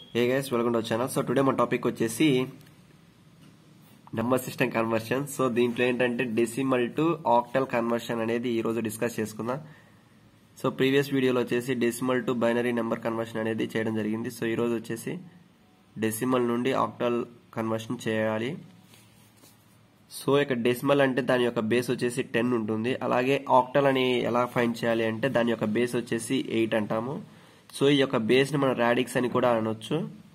A guys welcome to channel so today మన topic వచ్చేసి number system conversion so దీంట్లో ఏంటంటే డెసిమల్ టు ఆక్టల్ కన్వర్షన్ అనేది ఈ రోజు డిస్కస్ చేసుకుందాం సో ప్రీవియస్ వీడియోలో వచ్చేసి decimal to binary number conversion అనేది చేయడం జరిగింది సో ఈ రోజు వచ్చేసి డెసిమల్ నుండి ఆక్టల్ కన్వర్షన్ చేయాలి సో ఇక్కడ డెసిమల్ అంటే దాని యొక్క బేస్ వచ్చేసి టెన్ ఉంటుంది అలాగే ఆక్టల్ అని ఎలా ఫైండ్ చేయాలి అంటే దాని యొక్క బేస్ వచ్చేసి ఎయిట్ అంటాము సో ఈ యొక్క బేస్ ని మనం రాడిక్స్ అని కూడా అనొచ్చు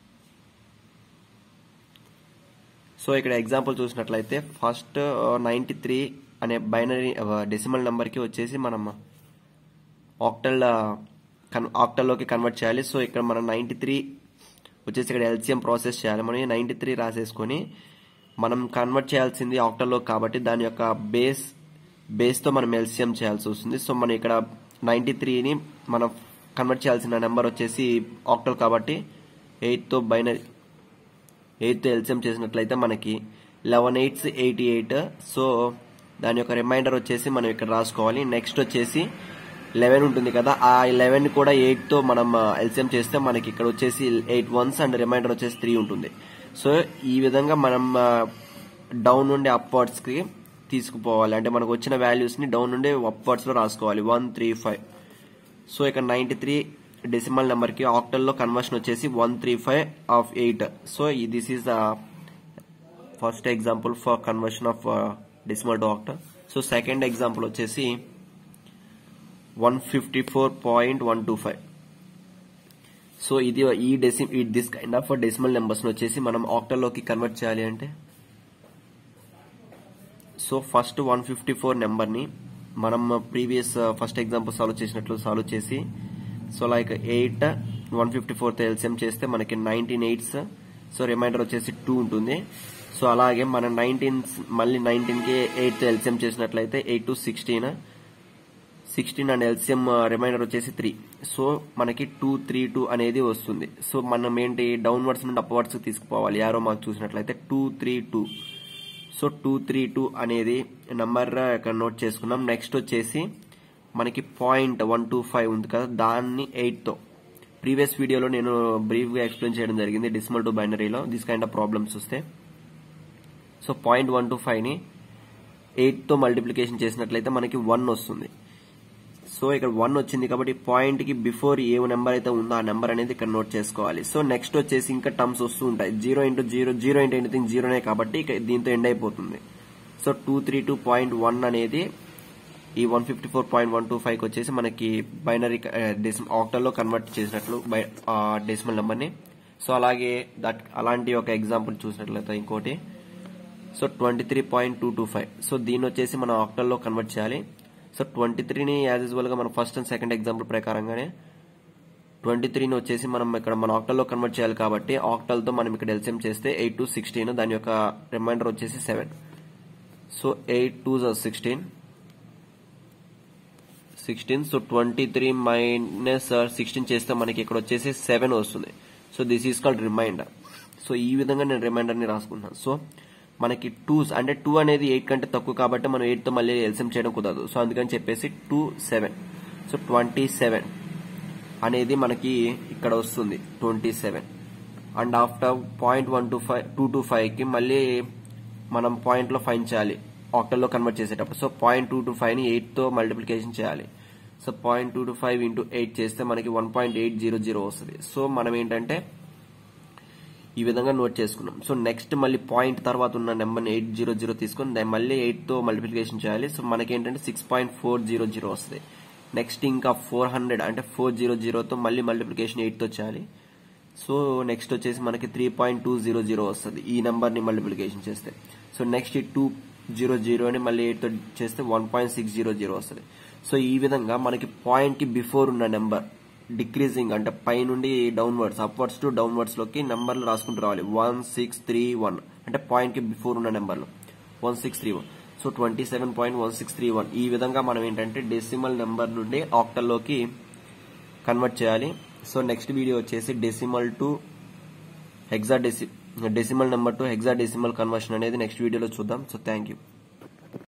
సో ఇక్కడ ఎగ్జాంపుల్ చూసినట్లయితే ఫస్ట్ నైన్టీ త్రీ అనే బైనరీ డెసిమల్ నెంబర్ కి వచ్చేసి మనం ఆక్టల్ ఆక్టల్లోకి కన్వర్ట్ చేయాలి సో ఇక్కడ మనం నైన్టీ త్రీ వచ్చేసి ఇక్కడ ఎల్సిఎం ప్రాసెస్ చేయాలి మనం నైన్టీ త్రీ రాసేసుకొని మనం కన్వర్ట్ చేయాల్సింది ఆక్టల్లో కాబట్టి దాని యొక్క బేస్ బేస్తో మనం ఎల్సిఎం చేయాల్సి వస్తుంది సో మనం ఇక్కడ నైన్టీ త్రీని మనం కన్వర్ట్ చేయాల్సిన నెంబర్ వచ్చేసి ఆక్టల్ కాబట్టి ఎయిట్తో బైనరీ ఎయిట్తో ఎల్సిఎం చేసినట్లయితే మనకి eleven eights eighty eight so దాని యొక్క రిమైండర్ వచ్చేసి మనం ఇక్కడ రాసుకోవాలి నెక్స్ట్ వచ్చేసి లెవెన్ ఉంటుంది కదా ఆ లెవెన్ కూడా ఎయిట్తో మనం ఎల్సిఎం చేస్తే మనకి ఇక్కడ వచ్చేసి ఎయిట్ వన్స్ అండ్ రిమైండర్ వచ్చేసి త్రీ ఉంటుంది సో ఈ విధంగా మనం డౌన్ నుండి అప్వర్డ్స్ కి తీసుకుపోవాలి అంటే మనకు వచ్చిన వాల్యూస్ ని డౌన్ నుండి అప్వర్డ్స్ లో రాసుకోవాలి వన్ త్రీ ఫైవ్ సో ఇక్కడ నైన్టీ త్రీ డెసిమల్ నెంబర్ కి ఆక్టల్ లో కన్వర్షన్ వచ్చేసి one three five of eight so this is the first example for conversion of decimal to octal so second example వచ్చేసి one fifty four point one two five so ఇది ఈ డెసి this kind of decimal numbers వచ్చేసి మనం ఆక్టల్లోకి convert చేయాలి అంటే so first one fifty four నెంబర్ని మనం ప్రీవియస్ ఫస్ట్ ఎగ్జాంపుల్ సాల్వ్ చేసినట్లు సాల్వ్ చేసి so like eight one fifty fourth LCM చేస్తే మనకి నైన్టీన్ ఎయిట్స్ సో రిమైండర్ వచ్చేసి టూ ఉంటుంది సో అలాగే మనం నైన్టీన్ మళ్ళీ నైన్టీన్ కి ఎయిత్ ఎల్సిఎం చేసినట్లయితే eight two sixteen sixteen and LCM remainder వచ్చేసి త్రీ సో మనకి టూ త్రీ టూ అనేది వస్తుంది సో మనం ఏంటి డౌన్వర్డ్స్ నుండి అప్వర్డ్స్ తీసుకుపోవాలి యారో మార్క్ చూసినట్లయితే two three two so two three two అనేది నెంబర్ ఇక్కడ నోట్ చేసుకున్నాం నెక్స్ట్ వచ్చేసి మనకి పాయింట్ వన్ టూ ఫైవ్ ఉంది కదా దాన్ని ఎయిట్తో ప్రీవియస్ వీడియోలో నేను బ్రీఫ్గా ఎక్స్ప్లెయిన్ చేయడం జరిగింది డిస్మల్ టు బైనరీలో దిస్ కైండ్ ఆఫ్ ప్రాబ్లమ్స్ వస్తే సో పాయింట్ వన్ టూ ఫైవ్ని ఎయిట్తో మల్టిప్లికేషన్ చేసినట్లయితే మనకి వన్ వస్తుంది సో ఇక్కడ వన్ వచ్చింది కాబట్టి పాయింట్ కి బిఫోర్ ఏ నెంబర్ అయితే ఉందో ఆ నెంబర్ అనేది ఇక్కడ నోట్ చేసుకోవాలి సో నెక్స్ట్ వచ్చేసి ఇంకా టర్మ్స్ వస్తూ ఉంటాయి zero into zero zero into anything జీరోనే కాబట్టి ఇక దీంతో ఎండ్ అయిపోతుంది so two three two point one అనేది ఈ one fifty four point one two five వచ్చేసి మనకి బైనరీ ఆక్టల్లో కన్వర్ట్ చేసినట్లు డెసిమల్ నెంబర్ని సో అలాగే దట్ అలాంటి ఒక ఎగ్జాంపుల్ చూసినట్లయితే ఇంకోటి so twenty three point two two five so దీన్ని వచ్చేసి మనం ఆక్టల్లో కన్వర్ట్ చేయాలి సో ట్వంటీ త్రీని యాజ్ యూజువల్ గా మనం ఫస్ట్ అండ్ సెకండ్ ఎగ్జాంపుల్ ప్రకారంగానే ట్వంటీ త్రీని వచ్చేసి మనం ఇక్కడ మన ఆక్టల్లో కన్వర్ట్ చేయాలి కాబట్టి ఆక్టల్ తో మనం ఇక్కడ ఎల్సిఎం చేస్తే ఎయిట్ టు సిక్స్టీన్ దాని యొక్క రిమైండర్ వచ్చేసి seven so eight two sixteen sixteen so twenty three minus sixteen చేస్తే మనకి ఇక్కడ వచ్చేసి సెవెన్ వస్తుంది so this is called remainder సో ఈ విధంగా నేను రిమైండర్ ని రాసుకుంటున్నాను సో మనకి టూస్ అంటే టూ అనేది ఎయిట్ కంటే తక్కువ కాబట్టి మనం ఎయిట్ తో మళ్ళీ ఎల్సిఎం చేయడం కుదరదు సో అందుకని చెప్పేసి two seven so twenty seven అనేది మనకి ఇక్కడ వస్తుంది twenty seven and after point one two five two two five కి మళ్ళీ మనం పాయింట్ లో ఫైన్ చేయాలి ఆక్టల్లో కన్వర్ట్ చేసేటప్పుడు so point two two five ని ఎయిట్ తో మల్టిప్లికేషన్ చేయాలి so point two two five into eight చేస్తే మనకి one point eight zero zero వస్తుంది సో మనం ఏంటంటే ఈ విధంగా నోట్ చేసుకున్నాం సో నెక్స్ట్ మళ్ళీ పాయింట్ తర్వాత ఉన్న నెంబర్ని ఎయిట్ జీరో జీరో తీసుకొని దాన్ని మళ్ళీ ఎయిట్ తో మల్టిప్లికేషన్ చేయాలి సో మనకి ఏంటంటే six point four zero zero వస్తుంది నెక్స్ట్ ఇంకా ఫోర్ హండ్రెడ్ అంటే ఫోర్ జీరో జీరోతో మళ్ళీ మల్టిప్లికేషన్ ఎయిట్ తో చేయాలి సో నెక్స్ట్ వచ్చేసి మనకి three point two zero zero వస్తుంది ఈ నెంబర్ని మల్టిప్లికేషన్ చేస్తే సో నెక్స్ట్ ఈ టూ జీరో జీరోని మళ్ళీ ఎయిట్ తో చేస్తే one point six zero zero వస్తుంది సో ఈ విధంగా మనకి పాయింట్ కి బిఫోర్ ఉన్న నెంబర్ డిక్రీజింగ్ అంటే పై నుండి డౌన్వర్డ్స్ అప్వర్డ్స్ టు డౌన్వర్డ్స్ లోకి నెంబర్లు రాసుకుంటూ రావాలి వన్ సిక్స్ త్రీ వన్ అంటే పాయింట్ కి బిఫోర్ ఉన్న నెంబర్లు one six three one so twenty seven point one six three one ఈ విధంగా మనం ఏంటంటే డెసిమల్ నెంబర్ నుండి ఆక్టల్లోకి కన్వర్ట్ చేయాలి సో నెక్స్ట్ వీడియో వచ్చేసి decimal to hexa deci decimal number to hexadecimal conversion అనేది నెక్స్ట్ వీడియోలో చూద్దాం సో థ్యాంక్ యూ